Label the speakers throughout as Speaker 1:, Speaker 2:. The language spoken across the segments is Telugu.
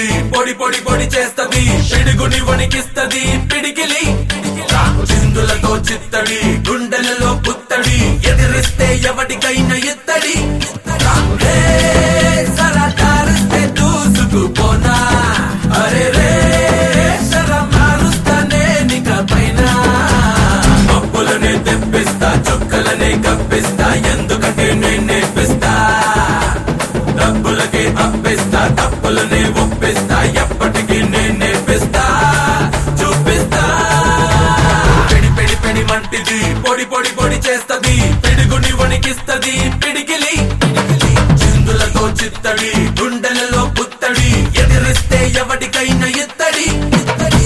Speaker 1: మంటిది పొడి పొడి పొడి చేస్తది పిడుగుని వణికిస్తది పిడికిలి చిందులతో చిత్తడి గుండెలలో పుత్తడి ఎదిరిస్తే ఎవటికైనా ఇత్తడి రే సరదారిస్తే దూసుకుపోనా అరే రే సర మారుస్తానే నిక పైన మబ్బులనే తెప్పిస్తా చొక్కలనే కప్పిస్తా ఎందుకంటే నేను నేర్పిస్తా డబ్బులకే అప్పిస్తా తప్పులనే ఒప్పిస్తా ఎప్పటికీ నేను నేర్పిస్తా చూపిస్తా పెడి పెడి పెడి మంటిది పొడి పొడి పొడి చేస్తది పిడుగుని వణికిస్తది పిడికిలి చిందులతో చిత్తడి గుండెలలో పుత్తడి ఎదిరిస్తే ఎవటికైనా ఇత్తడి ఇత్తడి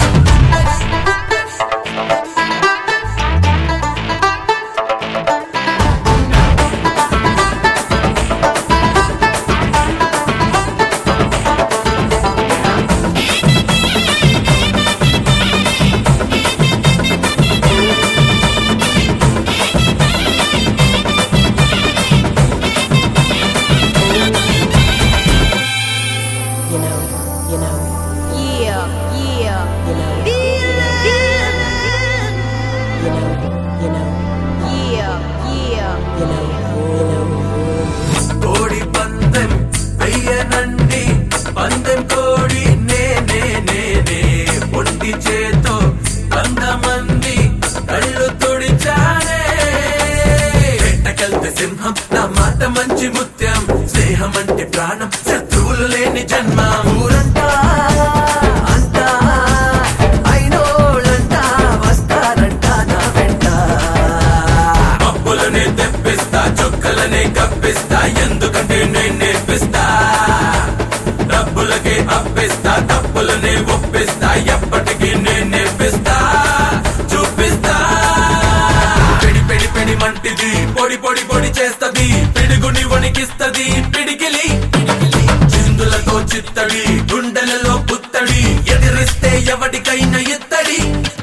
Speaker 2: you know, you know,
Speaker 3: Yeah, yeah.
Speaker 2: you know, you know, you know,
Speaker 3: Yeah, yeah.
Speaker 2: you know, you know.
Speaker 1: కోడి పందెం వెయ్యనండి పందెం కోడి నేనే నేనే ఒంటి చేతో వందమంది కళ్ళు తుడిచానే వేటకెళ్తే సింహం నా మాట మంచి ముత్యం స్నేహం అంటే ప్రాణం శత్రువులు లేని జన్మ ఊరంతా అంతా అయినోళ్ళంతా వస్తారంట నా వెంట మబ్బులనే తెప్పిస్తా చొక్కలనే కప్పిస్తా ఎందుకంటే నేను నేర్పిస్తా డబ్బులకే అప్పిస్తా తప్పులనే ఒప్పిస్తా ఎప్పటికీ నేను నేర్పిస్తా చూపిస్తా పెడి పెడి పెడి మంటిది పొడి పొడి పొడి చేస్తది పిడుగుని వణికిస్తది పిడికిలి చిందులతో చిత్తడి గుండెలలో పుత్తడి ఎదిరిస్తే ఎవటికైనా ఇత్తడి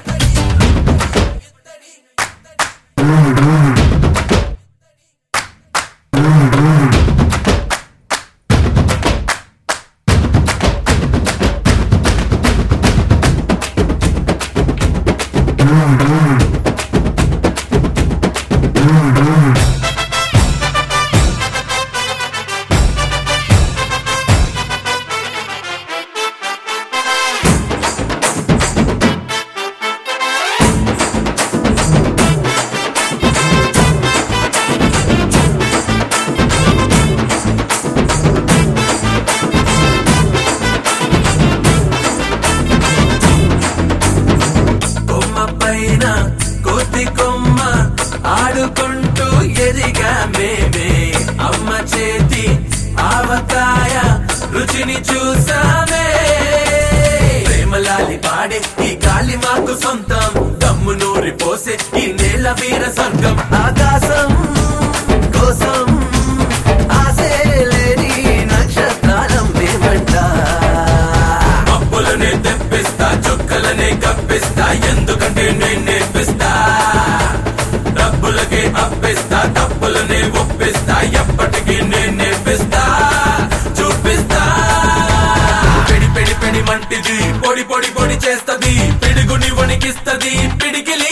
Speaker 1: కొమ్మ పైన కోతి కొమ్మ ఆడుకుంటూ ఎదిగా మేమే అమ్మ చేతి ఆవకాయ రుచిని చూసామే ప్రేమలాలి పాడే ఈ గాలి మాకు సొంతం దమ్ము నూరి పోసే ఈ నేల వీర స్వర్గం ఆకాశం కోసం ఆసే లేని నక్షత్రాలం మేమంట మబ్బులనే తెప్పిస్తా చొక్కలనే కప్పిస్తా ఎందుకంటే నేను నేర్పిస్తా డబ్బులకే అప్పిస్తా తప్పులనే ఒప్పిస్తా ఎప్పటికీ నేను నేర్పిస్తా చూపిస్తా పెడి పెడి పెడి మంటిది పొడి పొడి పొడి చేస్తది పిడుగుని వణికిస్తది పిడికిలి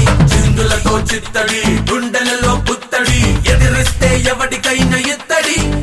Speaker 1: చిందులతో చిత్తడి గుండెలలో పుత్తడి ఎదిరిస్తే ఎవటికైనా ఇత్తడి